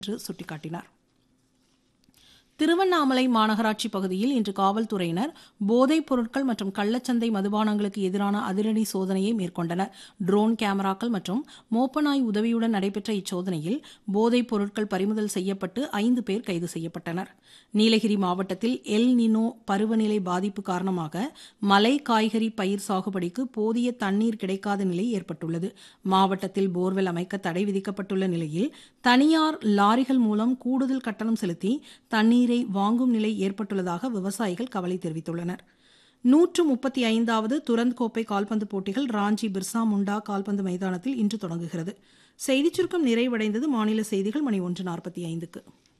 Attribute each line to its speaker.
Speaker 1: என்று சுட்டிக்காட்டினார் திருவண்ணாமலை மாநகராட்சி பகுதியில் இன்று காவல்துறையினர் போதைப் பொருட்கள் மற்றும் கள்ளச்சந்தை மதுபானங்களுக்கு எதிரான அதிரடி சோதனையை மேற்கொண்டனர் ட்ரோன் கேமராக்கள் மற்றும் மோப்பநாய் உதவியுடன் நடைபெற்ற இச்சோதனையில் போதைப் பொருட்கள் பறிமுதல் செய்யப்பட்டு ஐந்து பேர் கைது செய்யப்பட்டனர் நீலகிரி மாவட்டத்தில் எல் நினோ பருவநிலை பாதிப்பு காரணமாக மலை காய்கறி பயிர் சாகுபடிக்கு போதிய தண்ணீர் கிடைக்காத நிலை ஏற்பட்டுள்ளது மாவட்டத்தில் போர்வெல் அமைக்க தடை விதிக்கப்பட்டுள்ள நிலையில் தனியார் லாரிகள் மூலம் கூடுதல் கட்டணம் செலுத்தி தண்ணீரை வாங்கும் நிலை ஏற்பட்டுள்ளதாக விவசாயிகள் கவலை தெரிவித்துள்ளனர் நூற்று முப்பத்தி ஐந்தாவது துரந்த் கோப்பை கால்பந்து போட்டிகள் ராஞ்சி பிர்சா முண்டா கால்பந்து மைதானத்தில் இன்று தொடங்குகிறது செய்திச் சுருக்கம் நிறைவடைந்தது மாநில செய்திகள் மணி ஒன்று நாற்பத்தி ஐந்துக்கு